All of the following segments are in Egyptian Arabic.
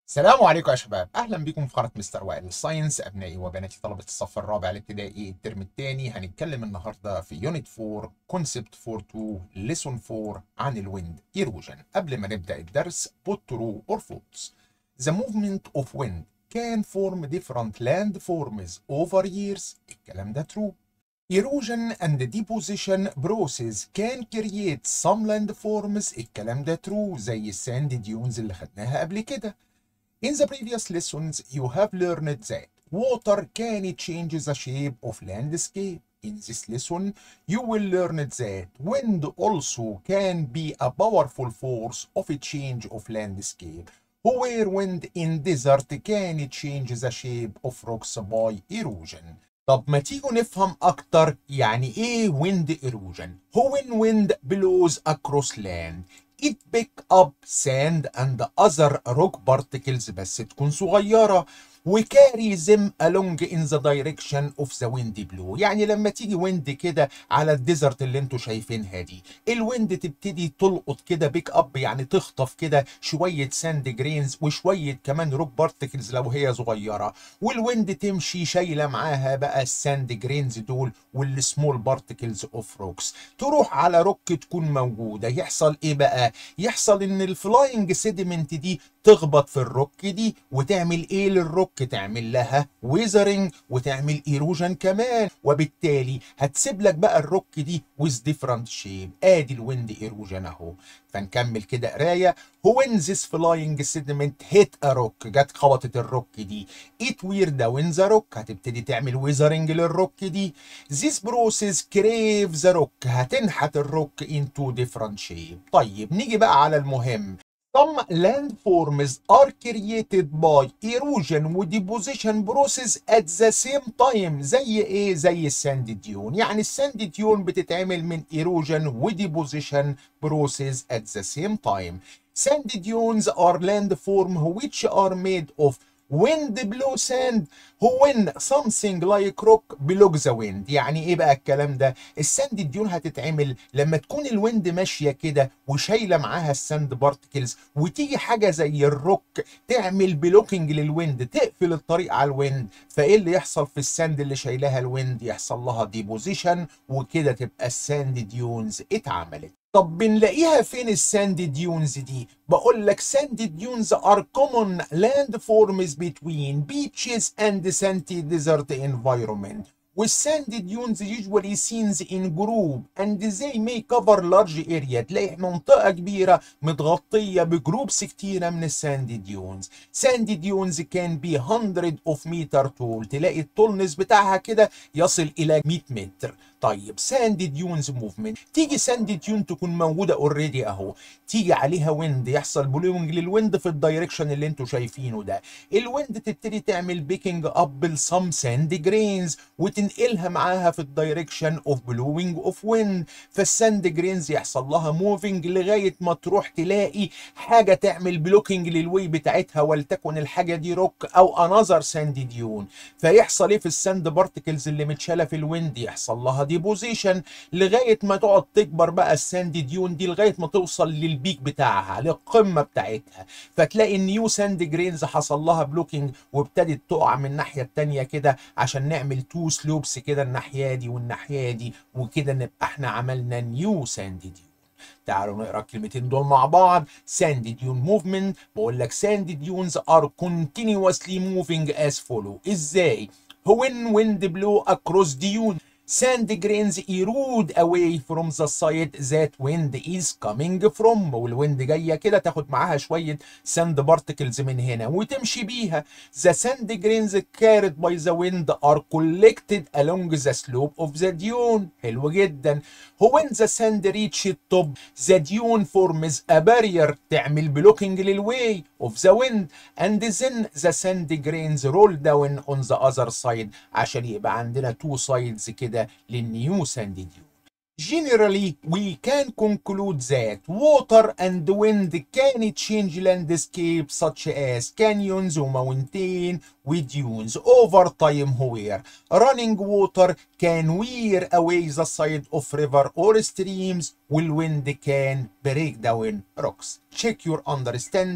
السلام عليكم يا شباب اهلا بكم في قناه مستر وائل ساينس ابنائي وبناتي طلبه الصف الرابع الابتدائي الترم الثاني هنتكلم النهارده في يونت 4 كونسبت 42 ليسون 4 عن الويند ايروجن قبل ما نبدا الدرس put true or false the movement of wind can form different land forms over years الكلام ده true Erosion and deposition process can create some landforms الكلام ده true زي الساند ديونز اللي خدناها قبل كده In the previous lessons, you have learned that water can change the shape of landscape. In this lesson, you will learn that wind also can be a powerful force of a change of landscape. Where wind in desert can change the shape of rocks by erosion. طب ما تيجوا نفهم أكتر يعني إيه wind erosion؟ هو when wind blows across land it pick up sand and other rock particles بس تكون صغيرة وكاري them along in the direction of the wind blow يعني لما تيجي ويند كده على الديزرت اللي انتوا شايفينها دي الويند تبتدي تلقط كده بيك اب يعني تخطف كده شوية ساند جرينز وشوية كمان روك بارتكلز لو هي صغيرة والويند تمشي شايلة معاها بقى الساند جرينز دول والسمول بارتكلز اوف روكس تروح على روك تكون موجودة يحصل ايه بقى يحصل ان الفلاينج سيديمنت دي تخبط في الروك دي وتعمل ايه للروك تعمل لها ويزرنج وتعمل ايروجن كمان وبالتالي هتسيب لك بقى الروك دي with different shape ادي الويند ايروجن اهو فنكمل كده قرايه هو when this flying sediment hit a rock جت خبطت الروك دي it wear down the rock هتبتدي تعمل ويزرنج للروك دي this process crave the rock هتنحت الروك into different shape طيب نيجي بقى على المهم Some landforms are created by erosion و deposition process at the same time زي ايه زي الساند ديون يعني الساند ديون بتتعمل من erosion و deposition process at the same time sand dunes are landform which are made of wind blow sand when something like rock below the wind يعني ايه بقى الكلام ده الساند ديون هتتعمل لما تكون الويند ماشيه كده وشايله معاها الساند بارتكلز وتيجي حاجه زي الروك تعمل بلوكينج للويند تقفل الطريق على الويند فايه اللي يحصل في الساند اللي شايلها الويند يحصل لها ديبوزيشن وكده تبقى الساند ديونز اتعملت طب بنلاقيها فين الساند ديونز دي؟ بقول لك ساند ديونز are common landforms between beaches and sandy desert environment. والساند ديونز usually seen in group and they may cover large area تلاقي منطقة كبيرة متغطية بجروبس كتيرة من الساند ديونز ساند ديونز can be 100 of meter tall تلاقي الطولنس بتاعها كده يصل إلى 100 متر طيب ساند ديونز موفمنت تيجي ساند ديون تكون موجودة اوريدي اهو تيجي عليها ويند يحصل بلوينج للويند في الدايركشن اللي انتوا شايفينه ده الويند تبتدي تعمل بيكنج اب لسم ساند جرينز وتنقلها معاها في الدايركشن اوف بلوينج اوف ويند فالساند جرينز يحصل لها موفينج لغايه ما تروح تلاقي حاجه تعمل بلوكينج للوي بتاعتها ولتكن الحاجه دي روك او انذر ساند ديون فيحصل ايه في الساند بارتكلز اللي متشاله في الويند يحصل لها ديبوزيشن لغايه ما تقعد تكبر بقى الساند ديون دي لغايه ما توصل للبيك بتاعها للقمه بتاعتها فتلاقي النيو ساند جرينز حصل لها بلوكينج وابتدت تقع من الناحيه الثانيه كده عشان نعمل تو سلوبس كده الناحيه دي والناحيه دي وكده نبقى احنا عملنا نيو ساند ديون تعالوا نقرا الكلمتين دول مع بعض ساند ديون موفمنت بقول لك ساند ديونز ار continuously moving as follow ازاي when wind blow across dune sand grains erode away from the side that wind is coming from والويند جايه كده تاخد معاها شويه ساند بارتكلز من هنا وتمشي بيها the sand grains carried by the wind are collected along the slope of the dune حلو جدا when the sand reach top the dune forms a barrier تعمل blocking للواي of the wind and then the sand grains roll down on the other side عشان يبقى عندنا two sides كده للنيو ساند ديون Generally, we can conclude that water and wind can change landscape such as canyons or mountain with dunes over time where running water can wear away the side of river or streams while wind can break down rocks. Check your understanding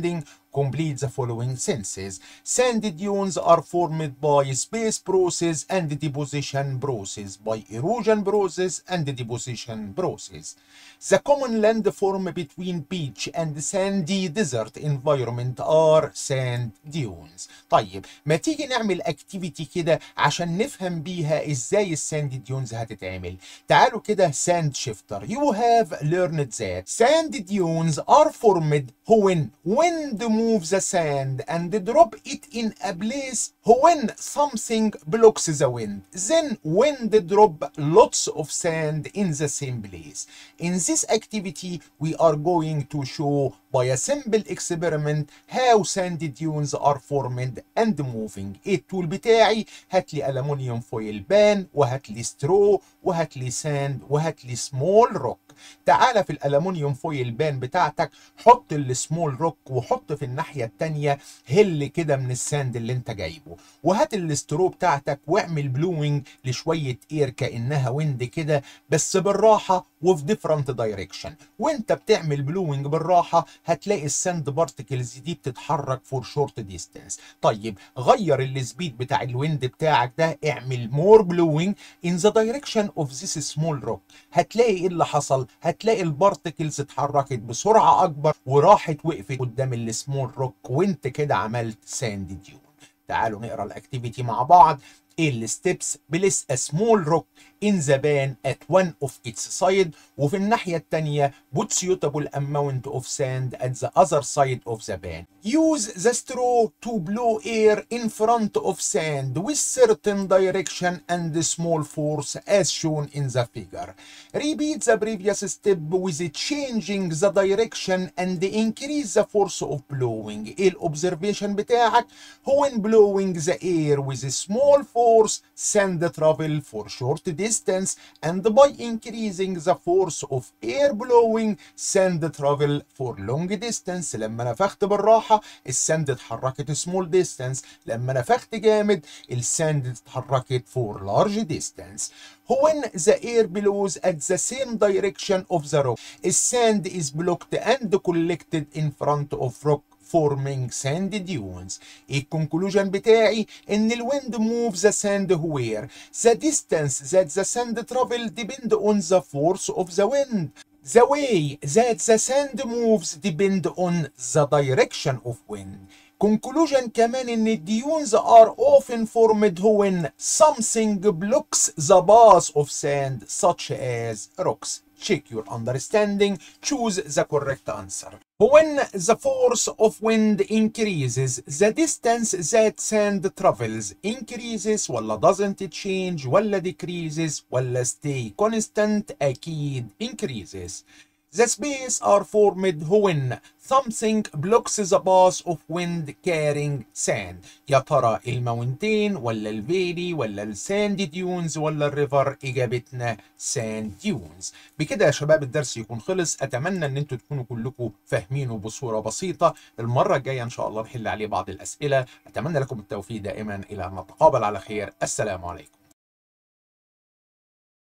Complete the following sentences. Sand dunes are formed by space process and deposition process, by erosion process and deposition process. The common landform between beach and sandy desert environment are sand dunes. طيب ما تيجي نعمل اكتيفيتي كده عشان نفهم بيها ازاي الساند ديونز هتتعمل. تعالوا كده ساند شيفتر. You have learned that sand dunes are formed when wind moves the sand and drop it in a place when something blocks the wind. Then wind drop lots of sand in the same place. In this activity, we are going to show by a simple experiment how sand dunes are formed and moving. التول بتاعي هات لي ألمونيوم فويل بان وهات لي سترو وهات لي ساند وهات لي سمول روك. تعالى في الألمونيوم فويل بان بتاعتك حط السمول روك وحط في الناحية التانية هل كده من الساند اللي انت جايبه وهات السترو بتاعتك واعمل بلوينج لشوية اير كأنها ويند كده بس بالراحة وفي ديفرنت دايركشن وانت بتعمل بلوينج بالراحة هتلاقي الساند بارتكلز دي بتتحرك فور شورت ديستانس طيب غير السبيد بتاع الويند بتاعك ده اعمل مور بلوينج ان ذا دايركشن اوف ذيس سمول روك هتلاقي ايه اللي حصل هتلاقي البارتكلز اتحركت بسرعة اكبر وراحت وقفت قدام السمول روك وانت كده عملت ساند ديون تعالوا نقرا الاكتيفيتي مع بعض الستبس بلس a small rock in the pan at one of its side وفي الناحية التانية put suitable amount of sand at the other side of the pan. Use the straw to blow air in front of sand with certain direction and small force as shown in the figure. Repeat the previous step with changing the direction and increase the force of blowing. الobservation بتاعك هو when blowing the air with a small force sand travel for short distance and by increasing the force of air blowing sand travel for long distance لما نفخت بالراحة الساند اتحركت small distance لما نفخت جامد الساند اتحركت for large distance when the air blows at the same direction of the rock الساند is blocked and collected in front of rock forming sand dunes. الكونكلوجن بتاعي ان الويند move the sand where the distance that the sand travel depend on the force of the wind. The way that the sand moves depend on the direction of wind. Conclusion كمان ان الديونز are often formed when something blocks the path of sand such as rocks. Check your understanding. Choose the correct answer. When the force of wind increases, the distance that sand travels increases ولا doesn't change ولا decreases ولا stay constant أكيد increases. The space are formed when something blocks the path of wind carrying sand. يا ترى الماونتين ولا الفيلي ولا الساند ديونز ولا الريفر اجابتنا ساند ديونز. بكده يا شباب الدرس يكون خلص اتمنى ان انتوا تكونوا كلكم فاهمينه بصوره بسيطه. المره الجايه ان شاء الله نحل عليه بعض الاسئله. اتمنى لكم التوفيق دائما الى ان نتقابل على خير. السلام عليكم.